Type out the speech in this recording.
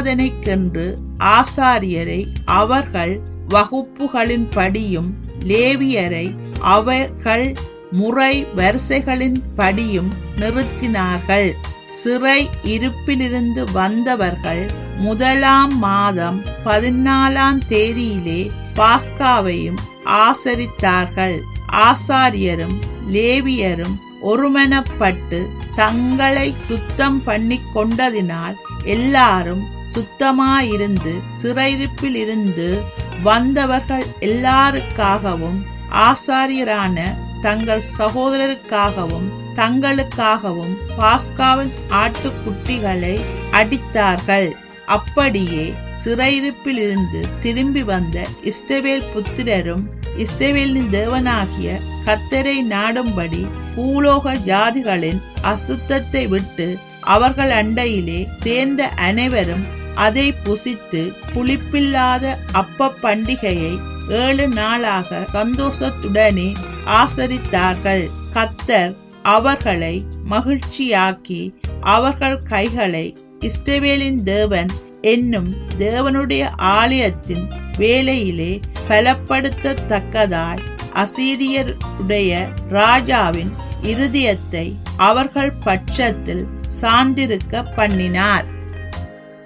ஆராதனைக்கென்று ஆசாரியரை அவர்கள் வகுப்புகளின் படியும் லேவியரை அவர்கள் முறை வரிசைகளின் படியும் நிறுத்தினார்கள் சிறை இருப்பிலிருந்து வந்தவர்கள் முதலாம் மாதம் பதினாலாம் தேதியிலே பாஸ்காவையும் ஆசரித்தார்கள் ஆசாரியரும் லேவியரும் ஒருமனப்பட்டு தங்களை சுத்தம் பண்ணி கொண்டதினால் எல்லாரும் சுத்தமாயிருந்து சிறையிருப்பில் இருந்து வந்தவர்கள் எல்லாருக்காகவும் ஆசாரியரான தங்கள் சகோதரருக்காகவும் தங்களுக்காகவும் பாஸ்காவின் ஆட்டுக்குட்டிகளை அடித்தார்கள் அப்படியே சிறையிருப்பில் இருந்து திரும்பி வந்த இஸ்ரவேல் புத்திரரும் இஸ்ரவேலின் தேவனாகிய கத்தரை நாடும்படி பூலோக ஜாதிகளின் அசுத்தத்தை விட்டு அவர்கள் அண்டையிலே சேர்ந்த அனைவரும் அதை புசித்து புளிப்பில்லாத அப்ப பண்டிகையை ஏழு நாளாக சந்தோஷத்துடனே ஆசரித்தார்கள் கத்தர் அவர்களை மகிழ்ச்சியாக்கி அவர்கள் கைகளை இஸ்ரவேலின் தேவன் என்னும் தேவனுடைய ஆலயத்தின் வேலையிலே பலப்படுத்தத்தக்கதாய் அசீரியருடைய ராஜாவின் இருதயத்தை அவர்கள் பட்சத்தில் சார்ந்திருக்க பண்ணினார்